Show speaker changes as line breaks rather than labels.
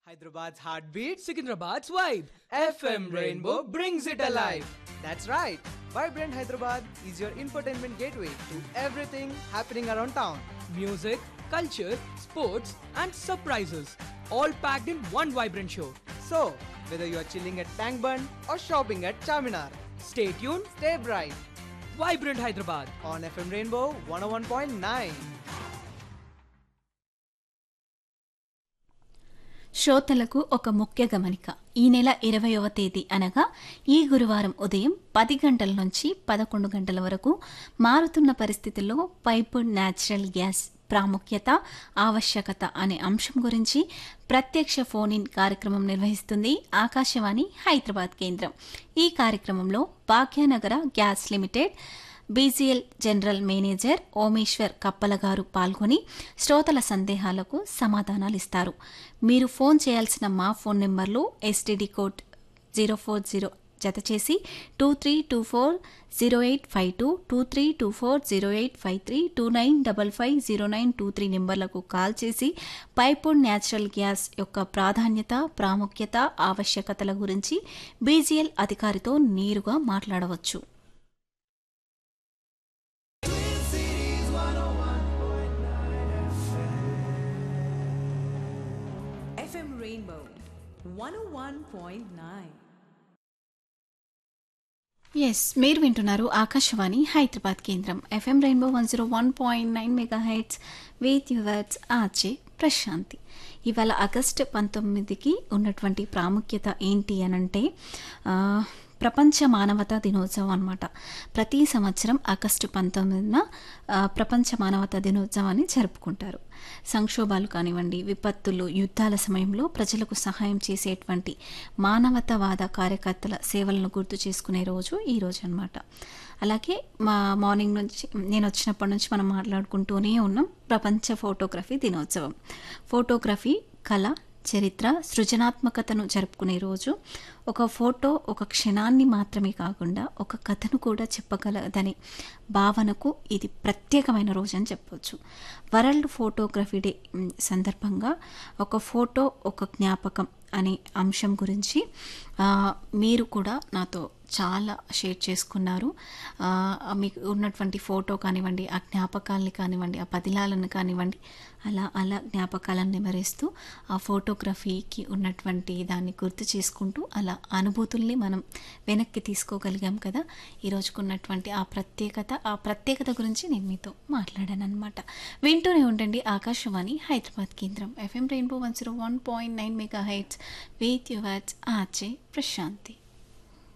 Hyderabad's heartbeat,
Secunderabad's vibe.
FM Rainbow brings it alive. That's right. Vibrant Hyderabad is your infotainment gateway to everything happening around town.
Music, culture, sports, and surprises. All packed in one vibrant show.
So, whether you are chilling at Tank Bund or shopping at Charminar,
Stay tuned.
stay bright
Vibrant Hyderabad.
on FM Rainbow 101.9.
శ్రోతలకు ఒక ముఖ్య గమనిక ఈ నెల ఇరవయవ తేదీ అనగా ఈ గురువారం ఉదయం పది గంటల నుంచి పదకొండు గంటల వరకు మారుతున్న పరిస్థితుల్లో పైపు న్యాచురల్ గ్యాస్ ప్రాముఖ్యత ఆవశ్యకత అనే అంశం గురించి ప్రత్యక్ష ఫోన్ ఇన్ కార్యక్రమం నిర్వహిస్తుంది ఆకాశవాణి హైదరాబాద్ కేంద్రం ఈ కార్యక్రమంలో Bhagyanagar gas limited BGL general manager Omeshwar Kappala గారు పాల్గొని శ్రోతల సందేహాలకు సమాధానాలు ఇస్తారు మీరు ఫోన్ చేయాల్సిన మా ఫోన్ నెంబర్లు STD code zero four zero జత చేసి two three two four zero eight five two two three two four zero eight five three two nine double five zero nine two three నెంబర్లకు call చేసి piped natural gas యొక్క ప్రాధాన్యత ప్రాముఖ్యత ఆవశ్యకతల గురించి BGL అధికారితో నేరుగా మాట్లాడవచ్చు
FM Rainbow 101.9.
ఎస్ మీరు వింటున్నారు ఆకాశవాణి హైదరాబాద్ కేంద్రం FM rainbow one zero one point nine mega hits with yours RJ Prashanthi ఇవాళ ఆగస్టు పంతొమ్మిదికి ఉన్నటువంటి ప్రాముఖ్యత ఏంటి అనంటే ఆ, ప్రపంచ మానవతా దినోత్సవం అనమాట ప్రతి సంవత్సరం ఆగస్టు పంతొమ్మిదిన ఆ, ప్రపంచ మానవతా దినోత్సవాన్ని జరుపుకుంటారు సంక్షోభాలు కానివ్వండి విపత్తులు యుద్ధాల సమయంలో ప్రజలకు సహాయం చేసేటువంటి మానవతావాద కార్యకర్తల సేవలను గుర్తు చేసుకునే రోజు ఈ రోజు అనమాట అలాగే మా మార్నింగ్ నుంచి నేను వచ్చినప్పటి నుంచి మనం మాట్లాడుకుంటూనే ఉన్నాం ప్రపంచ ఫోటోగ్రఫీ దినోత్సవం ఫోటోగ్రఫీ కళ చరిత్ర సృజనాత్మకతను జరుపుకునే రోజు ఒక ఫోటో ఒక క్షణాన్ని మాత్రమే కాకుండా ఒక కథను కూడా చెప్పగలదనే భావనకు ఇది ప్రత్యేకమైన రోజు అని చెప్పవచ్చు వరల్డ్ ఫోటోగ్రఫీ డే మ్, సందర్భంగా ఒక ఫోటో ఒక జ్ఞాపకం అనే అంశం గురించి ఆ, మీరు కూడా నాతో చాలా షేర్ చేసుకున్నారు ఆ, మీకు ఉన్నటువంటి ఫోటో కానివ్వండి ఆ జ్ఞాపకాలని కానివ్వండి ఆ పదిలాలను కానివ్వండి అలా అలా జ్ఞాపకాలను నెమరేస్తూ ఆ ఫోటోగ్రఫీకి ఉన్నటువంటి దాన్ని గుర్తు చేసుకుంటూ అలా అనుభూతుల్ని మనం వెనక్కి తీసుకోగలిగాం కదా ఈ రోజుకున్నటువంటి ఆ ప్రత్యేకత ఆ ప్రత్యేకత గురించి నేను మీతో మాట్లాడాను అనమాట వింటూనే ఉండండి ఆకాశవాణి హైదరాబాద్ కేంద్రం FM rainbow one zero one point nine mega hits with yours RJ Prashanti